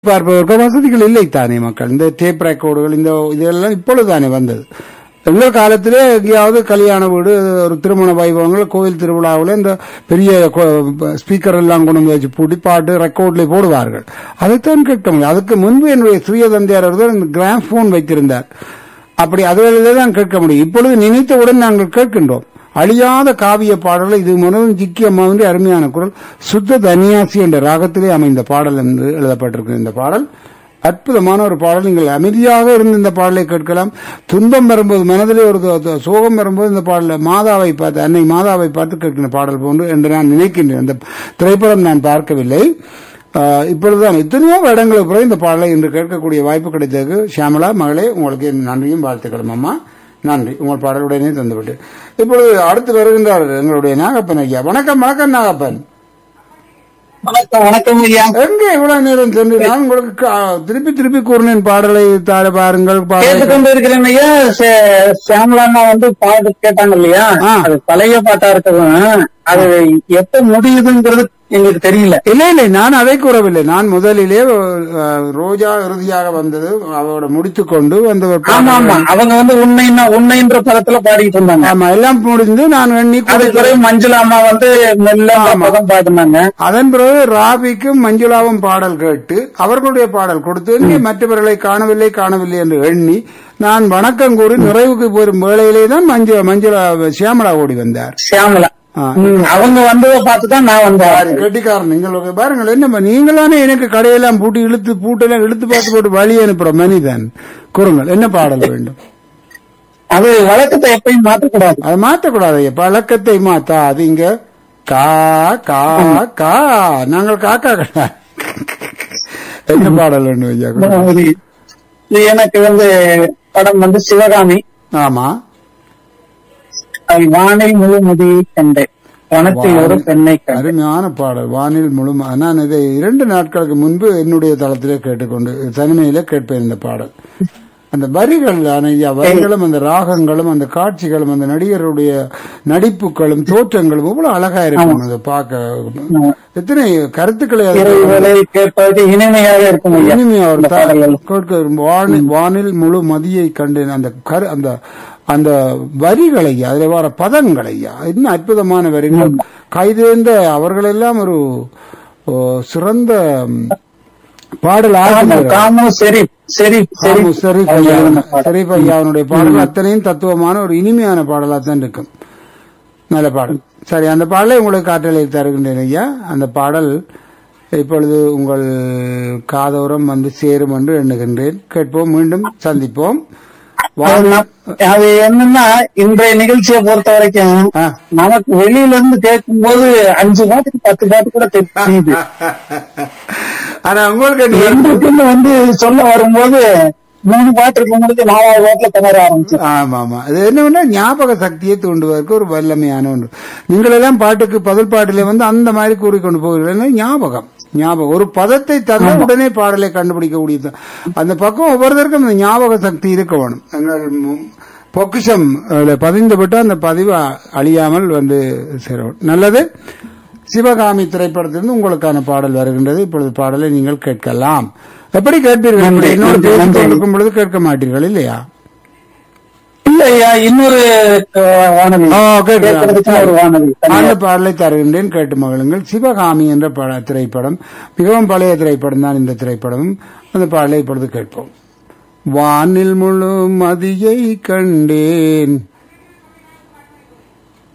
பார்ப்பதற்கு வசதிகள் இல்லை தானே மக்கள் இந்த டேப் ரெக்கார்டுகள் இந்த இதெல்லாம் இப்பொழுதுதானே வந்தது எங்கள் காலத்திலே எங்கேயாவது கல்யாண வீடு ஒரு திருமண வைபவங்கள் கோயில் திருவிழாவில் இந்த பெரிய ஸ்பீக்கர் எல்லாம் கொண்டு வந்து வச்சு பூட்டி பாட்டு ரெக்கார்ட்ல போடுவார்கள் அதைத்தான் கேட்க முடியும் அதுக்கு முன்பு என்னுடைய சுய தந்தையார் ஒருவர் இந்த கிராம் போன் வைத்திருந்தார் அப்படி அதுகளிலே தான் கேட்க முடியும் இப்பொழுது நினைத்தவுடன் நாங்கள் கேட்கின்றோம் அழியாத காவிய பாடல்கள் இது முதலும் ஜிக்கி அம்மாவின் அருமையான குரல் சுத்த தன்யாசி என்ற ராகத்திலே அமைந்த பாடல் என்று எழுதப்பட்டிருக்கு இந்த பாடல் அற்புதமான ஒரு பாடல் நீங்கள் அமைதியாக இருந்து இந்த பாடலை கேட்கலாம் துன்பம் வரும்போது மனதிலே ஒரு து- து- சோகம் வரும்போது இந்த பாடல மாதாவை பார்த்து அன்னை மாதாவை பார்த்து கேட்கிற பாடல் போன்று என்று நான் நினைக்கின்றேன் அந்த திரைப்படம் நான் பார்க்கவில்லை ஆஹ் இப்பொழுதுதான் எத்தனையோ இடங்களுக்கு பிறகு இந்த பாடலை இன்று கேட்கக்கூடிய வாய்ப்பு கிடைத்ததுக்கு ஷியாமலா மகளே உங்களுக்கு என் நன்றியும் வாழ்த்துக்களும் அம்மா நன்றி உங்கள் பாடலுடனே தந்துவிட்டு இப்பொழுது அடுத்து வருகின்றார் எங்களுடைய நாகப்பன் ஐயா வணக்கம் வணக்கம் நாகப்பன் வணக்கம் வணக்கம் ஐயா எங்கே இவ்வளவு நேரம் சென்று நான் உங்களுக்கு கா- திருப்பி திருப்பி கூறினேன் பாடலை தார பாருங்கள் பாடலை கேட்டுக்கொண்டு இருக்கிறேன் ஐயா சே- சியாமலா அண்ணா வந்து பாட்டு கேட்டாங்க இல்லையா ஆ. அது பழைய பாட்டா இருக்கவும் அது எப்ப முடியுதுங்கிறது எங்களுக்கு தெரியல இல்லை இல்லை நான் அதை கூறவில்லை நான் முதலிலே அஹ், ரோஜா இறுதியாக வந்தது அவரோட முடித்துக் கொண்டு வந்த ஒரு ஆமா பாடல். ஆமா அவங்க வந்து உண்மைன்னா உண்மைன்ற பதத்துல பாடிட்டு இருந்தாங்க ஆமா எல்லாம் முடிந்து நான் எண்ணி அதுக்கு கொடுத்தேன். பிறகு மஞ்சள் அம்மா வந்து மெல்ல பதம் பாடினாங்க அதன் பிறகு ராபிக்கும் மஞ்சுளாவும் பாடல் கேட்டு அவர்களுடைய பாடல் கொடுத்து எண்ணி மற்றவர்களை காணவில்லை காணவில்லை என்று எண்ணி நான் வணக்கம் கூறி நிறைவுக்கு போரும் வேளையிலே தான் மஞ்சு மஞ்சுளா சியாமலா ஓடி வந்தார் சியாமலா ஆ. ம், அவங்க வந்ததை பார்த்துதான் நான் வந்தேன் கெட்டிக்காரன் நீங்கள் பாருங்கள் என்ன நீங்களானே எனக்கு கடையெல்லாம் பூட்டி இழுத்து பூட்டெல்லாம் இழுத்து பார்த்து போட்டு வழி அனுப்புற மனிதன் கூறுங்கள் என்ன பாடல் வேண்டும் அது வழக்கத்தை எப்பயும் மாற்றக்கூடாது அதை மாற்றக்கூடாது ஐயா. பழக்கத்தை மாத்தா அது இங்க கா கா கா நாங்கள் காக்கா கடா என்ன பாடல் வேண்டும் ஐயா இது இது எனக்கு வந்து படம் வந்து சிவகாமி ஆமா அது வானில் முழு முதியை கண்டேன் வனத்தில் ஒரு பெண்ணை கண்டேன் அருமையான பாடல் வானில் முழுமா நான் இதை இரண்டு நாட்களுக்கு முன்பு என்னுடைய தளத்திலே கேட்டுக்கொண்டு தனிமையில கேட்பேன் இந்த பாடல் அந்த வரிகள் ஐயா வரிகளும் அந்த ராகங்களும் அந்த காட்சிகளும் அந்த நடிகருடைய நடிப்புகளும் தோற்றங்களும் எவ்வளவு அழகா இருக்கும் அதை பார்க்க எத்தனை கருத்துக்களை அது- இரவு வேலை கேட்பதற்கு இனிமையாக இருக்கும் ஐயா இனிமையா ஒரு இந்த த- பாடல்கள் கேட்க வானி- வானில் முழு மதியை கண்டேன் அந்த கரு அந்த அந்த வரிகளை அதுல வர பதங்களை இன்னும் அற்புதமான வரிகள் கைதேர்ந்த அவர்களெல்லாம் ஒரு ஓ, சிறந்த ம், பாடல் காமு ஆசிரியர் காமு சரி சரி சரி ஆமா, ஷெரீப் ஐயா ஷெரீப் ஐயாவுடைய பாடல் அத்தனையும் தத்துவமான ஒரு இனிமையான பாடலா தான் இருக்கும் நல்ல பாடல் சரி அந்த பாடலை உங்களுக்கு காற்றலை தருகின்றேன் ஐயா அந்த பாடல் இப்பொழுது உங்கள் காதோரம் வந்து சேரும் என்று எண்ணுகின்றேன் கேட்போம் மீண்டும் சந்திப்போம் அது நம்- அது என்னன்னா இன்றைய நிகழ்ச்சியை பொறுத்த வரைக்கும் ஆ. நமக்கு வெளியில இருந்து கேட்கும் போது அஞ்சு பாட்டுக்கு பத்து பாட்டு கூட தெரியுது ஆனா உங்களுக்கு என்ன- எங்களுக்குன்னு வந்து சொல்ல வரும்போது மூணு பாட்டு இருக்கும்போது நாலாவது பாட்டுல திணற ஆரம்பிச்சு ஆமா ஆமா இது என்னன்னா ஞாபக சக்தியை தூண்டுவதற்கு ஒரு வல்லமையான ஒன்று நீங்கள் எல்லாம் பாட்டுக்கு பதில் பாட்டிலே வந்து அந்த மாதிரி கூறிக்கொண்டு போகிறீர்கள் ஞாபகம் ஞாபகம் ஒரு பதத்தை தந்த உடனே பாடலை கண்டுபிடிக்க முடியுது அந்த பக்கம் ஒவ்வொருத்தருக்கும் அந்த ஞாபக சக்தி இருக்க வேணும் எங்கள் மு- பொக்கிஷம் அதுல பதிந்து விட்டு அந்த பதிவு அ- அழியாமல் வந்து சேரும் நல்லது சிவகாமி திரைப்படத்திலிருந்து உங்களுக்கான பாடல் வருகின்றது இப்பொழுது பாடலை நீங்கள் கேட்கலாம் எப்படி கேட்பீர்கள் நன்றி, என்னோட நன்றி, பேசிக் நன்றி. கொண்டிருக்கும் பொழுது கேட்க மாட்டீர்கள் இல்லையா இல்ல ஐயா இன்னொரு அஹ், வானதி ஆ, கேட்கலாம். கேட்கறதுக்கு ஒரு வானதி அந்த பாடலை தருகின்றேன் கேட்டு மகளுங்கள் சிவகாமி என்ற பட- திரைப்படம் மிகவும் பழைய திரைப்படம் தான் இந்த திரைப்படம் அந்த பாடலை இப்பொழுது கேட்போம் வானில் முழு மதியை கண்டேன்